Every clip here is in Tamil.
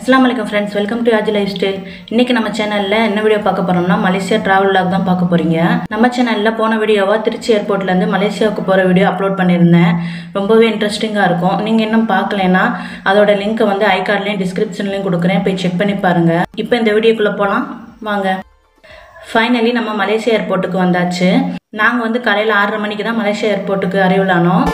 அஸ்லாம் வலைக்கம் friends welcome to Aaji lifestyle இன்றைக்கி நம்ம சேனலில் என்ன வீடியோ பார்க்க போகிறோம்னா மலேசியா ட்ராவல் லாக் தான் பார்க்க போகிறீங்க நம்ம சேனலில் போன வீடியோவாக திருச்சி ஏர்போர்ட்லேருந்து மலேசியாவுக்கு போகிற வீடியோ அப்லோட் பண்ணியிருந்தேன் ரொம்பவே இன்ட்ரெஸ்டிங்காக இருக்கும் நீங்கள் இன்னும் பார்க்கலைன்னா அதோட லிங்க்கை வந்து ஐ கார்ட்லேயும் டிஸ்கிரிப்ஷன்லேயும் கொடுக்குறேன் போய் செக் பண்ணி பாருங்கள் இப்போ இந்த வீடியோக்குள்ளே போகலாம் வாங்க ஃபைனலி நம்ம மலேசியா ஏர்போர்ட்டுக்கு வந்தாச்சு நாங்கள் வந்து காலையில் ஆறரை மணிக்கு தான் மலேசியா ஏர்போர்ட்டுக்கு அரைவல் ஆனோம்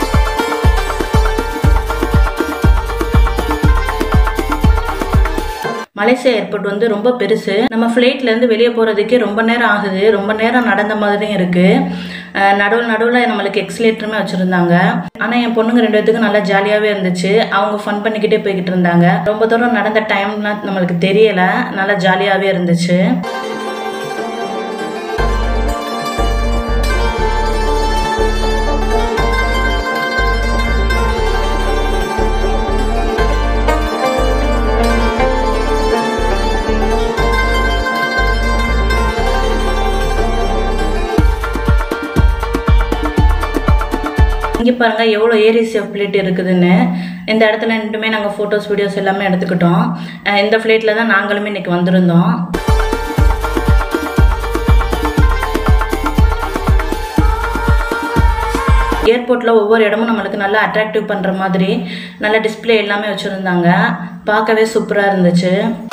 மலேசியா ஏர்போர்ட் வந்து ரொம்ப பெருசு நம்ம ஃப்ளைட்லேருந்து வெளியே போகிறதுக்கே ரொம்ப நேரம் ஆகுது ரொம்ப நேரம் நடந்த மாதிரியும் இருக்குது நடுவில் நடுவில் நம்மளுக்கு எக்ஸிலேட்டருமே வச்சுருந்தாங்க ஆனால் என் பொண்ணுங்க ரெண்டு பேத்துக்கும் நல்லா ஜாலியாகவே இருந்துச்சு அவங்க ஃபன் பண்ணிக்கிட்டே போய்கிட்டு இருந்தாங்க ரொம்ப தூரம் நடந்த டைம்லாம் நம்மளுக்கு தெரியலை நல்லா ஜாலியாகவே இருந்துச்சு இங்கே பாருங்க எவ்வளோ ஏரி ஃப்ளைட் இருக்குதுன்னு இந்த இடத்துல நின்றுமே நாங்கள் ஃபோட்டோஸ் வீடியோஸ் எல்லாமே எடுத்துக்கிட்டோம் அஹ் இந்த ஃப்ளைட்டில் தான் நாங்களுமே இன்னைக்கு வந்திருந்தோம் ஏர்போர்ட்டில் ஒவ்வொரு இடமும் நம்மளுக்கு நல்லா அட்ராக்டிவ் பண்ணுற மாதிரி நல்ல டிஸ்பிளே எல்லாமே வச்சுருந்தாங்க பார்க்கவே சூப்பராக இருந்துச்சு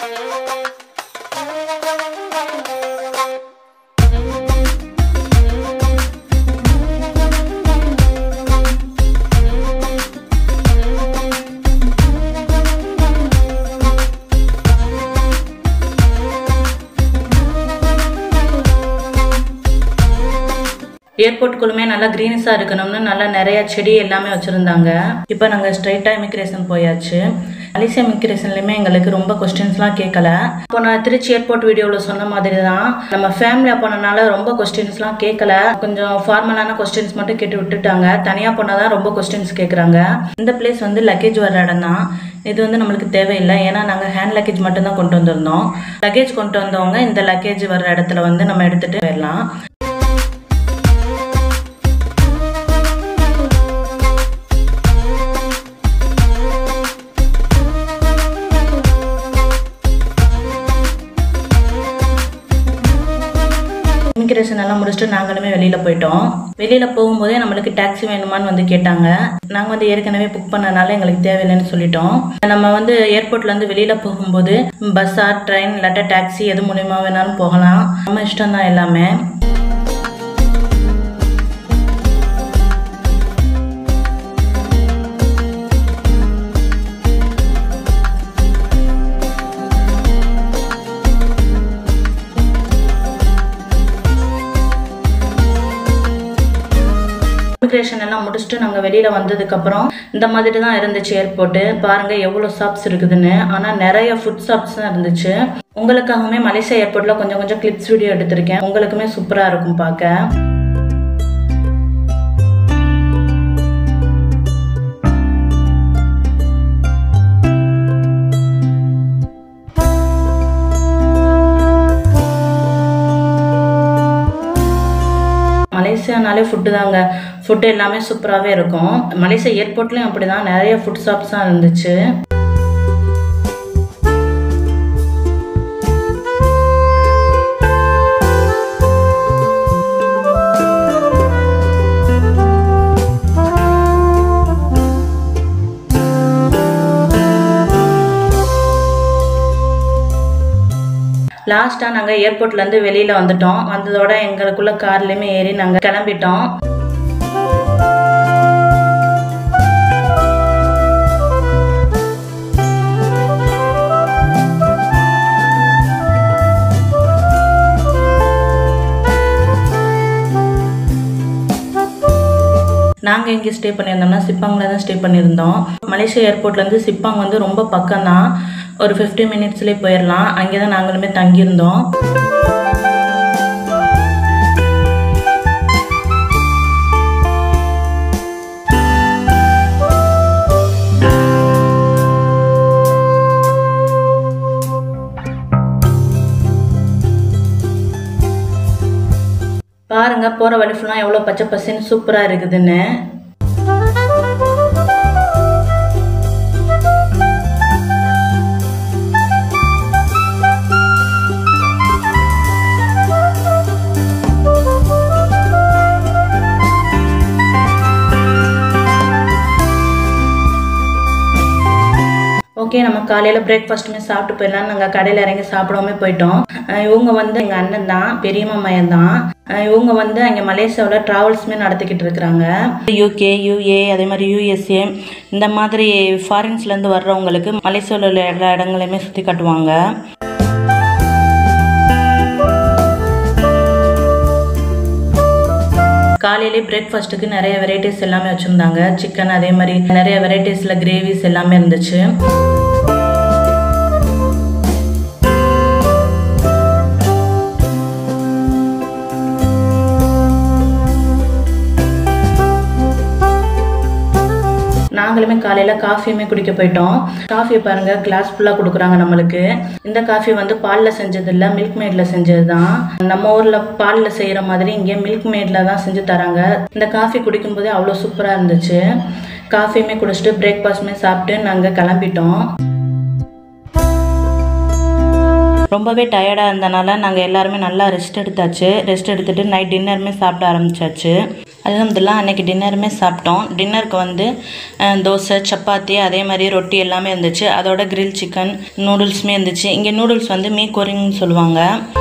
ஏர்போர்ட்டுக்குள்ளுமே நல்லா க்ரீனிஸாக இருக்கணும்னு நல்லா நிறைய செடி எல்லாமே வச்சுருந்தாங்க இப்போ நாங்கள் ஸ்ட்ரைட்டாக இமிக்ரேஷன் போயாச்சு மலேசியா இமிக்ரேஷன்லையுமே எங்களுக்கு ரொம்ப கொஸ்டின்ஸ்லாம் கேட்கல இப்போ நான் திருச்சி ஏர்போர்ட் வீடியோவில் சொன்ன மாதிரி தான் நம்ம ஃபேமிலியாக போனனால ரொம்ப கொஸ்டின்ஸ்லாம் கேட்கல கொஞ்சம் ஃபார்மலான கொஸ்டின்ஸ் மட்டும் கேட்டு விட்டுட்டாங்க தனியாக போனால் தான் ரொம்ப கொஸ்டின்ஸ் கேட்குறாங்க இந்த பிளேஸ் வந்து லக்கேஜ் வர இடம் தான் இது வந்து நம்மளுக்கு தேவையில்லை ஏன்னா நாங்கள் ஹேண்ட் லக்கேஜ் மட்டும்தான் கொண்டு வந்திருந்தோம் லக்கேஜ் கொண்டு வந்தவங்க இந்த லக்கேஜ் வர இடத்துல வந்து நம்ம எடுத்துகிட்டு போயிடலாம் இமிக்ரேஷன் எல்லாம் முடிச்சுட்டு நாங்களுமே வெளியில் போயிட்டோம் வெளியில் போகும்போதே நம்மளுக்கு டாக்ஸி வேணுமான்னு வந்து கேட்டாங்க நாங்கள் வந்து ஏற்கனவே புக் பண்ணனால எங்களுக்கு தேவையில்லைன்னு சொல்லிட்டோம் நம்ம வந்து ஏர்போர்ட்லேருந்து வெளியில் போகும்போது பஸ்ஸா ட்ரெயின் இல்லாட்டா டாக்ஸி எது மூலியமாக வேணாலும் போகலாம் நம்ம இஷ்டம் தான் எல்லாமே இமிக்ரேஷன் எல்லாம் முடிச்சுட்டு நாங்கள் வெளியில் வந்ததுக்கப்புறம் இந்த மாதிரி தான் இருந்துச்சு ஏர்போர்ட்டு பாருங்கள் எவ்வளோ ஷாப்ஸ் இருக்குதுன்னு ஆனால் நிறைய ஃபுட் ஷாப்ஸ் தான் இருந்துச்சு உங்களுக்காகவுமே மலேசியா ஏர்போர்ட்டில் கொஞ்சம் கொஞ்சம் கிளிப்ஸ் வீடியோ எடுத்திருக்கேன் உங்களுக்குமே சூப்பராக இருக்கும் பார்க்க மலேசியானாலே ஃபுட்டு தாங்க ஃபுட்டு எல்லாமே சூப்பராகவே இருக்கும் மலேசியா ஏர்போர்ட்லேயும் அப்படி தான் நிறைய ஃபுட் ஷாப்ஸ் தான் இருந்துச்சு லாஸ்ட்டாக நாங்கள் ஏர்போர்ட்லேருந்து வெளியில் வந்துட்டோம் வந்ததோட எங்களுக்குள்ள கார்லேயுமே ஏறி நாங்கள் கிளம்பிட்டோம் நாங்கள் எங்கே ஸ்டே பண்ணியிருந்தோம்னா சிப்பாங்கில் தான் ஸ்டே பண்ணியிருந்தோம் மலேசியா ஏர்போர்ட்லேருந்து சிப்பாங் வந்து ரொம்ப பக்கம் தான் ஒரு ஃபிஃப்டி மினிட்ஸ்லேயே போயிடலாம் அங்கே தான் நாங்களுமே தங்கியிருந்தோம் பாருங்க போகிற வழி ஃபுல்லாக எவ்வளோ பச்சை பசேன்னு சூப்பராக இருக்குதுன்னு ஓகே நம்ம காலையில் பிரேக்ஃபாஸ்ட்டுமே சாப்பிட்டு போயிடலாம் நாங்கள் கடையில் இறங்கி சாப்பிடாம போயிட்டோம் அஹ் இவங்க வந்து எங்கள் அண்ணன் தான் பெரியம்மா மையன் தான் அஹ் இவங்க வந்து அங்கே மலேசியாவில் ட்ராவல்ஸுமே நடத்திக்கிட்டு இருக்கிறாங்க யூகே யூஏ அதே மாதிரி யூஎஸ்ஏ இந்த மாதிரி ஃபாரின்ஸ்லேருந்து வர்றவங்களுக்கு மலேசியாவில் உள்ள எல்லா இடங்களையுமே சுற்றி காட்டுவாங்க காலையிலே பிரேக்ஃபாஸ்ட்டுக்கு நிறைய வெரைட்டிஸ் எல்லாமே வச்சுருந்தாங்க சிக்கன் அதே மாதிரி நிறைய வெரைட்டிஸில் கிரேவிஸ் எல்லாமே இருந்துச்சு நாங்களுமே காலையில் காஃபியுமே குடிக்க போயிட்டோம் காஃபி பாருங்கள் கிளாஸ் ஃபுல்லாக கொடுக்குறாங்க நம்மளுக்கு இந்த காஃபி வந்து பாலில் செஞ்சது இல்லை மில்க் மேடில் செஞ்சது தான் நம்ம ஊரில் பாலில் செய்கிற மாதிரி இங்கே மில்க் மேடில் தான் செஞ்சு தராங்க இந்த காஃபி குடிக்கும்போதே அவ்வளோ சூப்பராக இருந்துச்சு காஃபியுமே குடிச்சிட்டு பிரேக்ஃபாஸ்ட்டுமே சாப்பிட்டு நாங்கள் கிளம்பிட்டோம் ரொம்பவே டயர்டாக இருந்தனால நாங்கள் எல்லாருமே நல்லா ரெஸ்ட் எடுத்தாச்சு ரெஸ்ட் எடுத்துட்டு நைட் டின்னருமே சாப்பிட ஆரம்பிச்சாச்சு அலமதுல்லாம் அன்னைக்கு டின்னருமே சாப்பிட்டோம் டின்னருக்கு வந்து அஹ், தோசை சப்பாத்தி அதே மாதிரி ரொட்டி எல்லாமே இருந்துச்சு அதோட கிரில் சிக்கன் நூடுல்ஸுமே இருந்துச்சு இங்கே நூடுல்ஸ் வந்து மீ கொரிங்னு சொல்லுவாங்க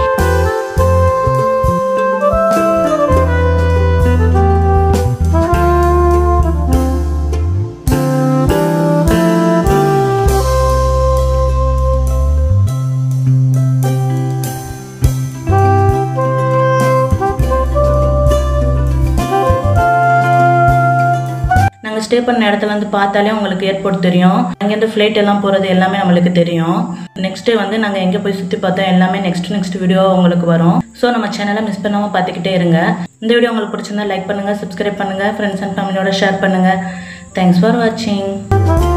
நாங்கள் ஸ்டே பண்ண இடத்துல வந்து பார்த்தாலே உங்களுக்கு ஏர்போர்ட் தெரியும் அங்கேருந்து ஃப்ளைட் எல்லாம் போகிறது எல்லாமே நம்மளுக்கு தெரியும் நெக்ஸ்ட் டே வந்து நாங்கள் எங்கே போய் சுற்றி பார்த்தோம் எல்லாமே நெக்ஸ்ட் நெக்ஸ்ட் வீடியோ உங்களுக்கு வரும் ஸோ நம்ம சேனலை மிஸ் பண்ணாமல் பார்த்துக்கிட்டே இருங்க இந்த வீடியோ உங்களுக்கு பிடிச்சிருந்தா லைக் பண்ணுங்கள் சப்ஸ்கிரைப் பண்ணுங்கள் ஃப்ரெண்ட்ஸ் அண்ட் ஃபேமிலியோட ஷேர் பண்ணுங்கள் தேங்க்ஸ் ஃபார் வாட்சிங்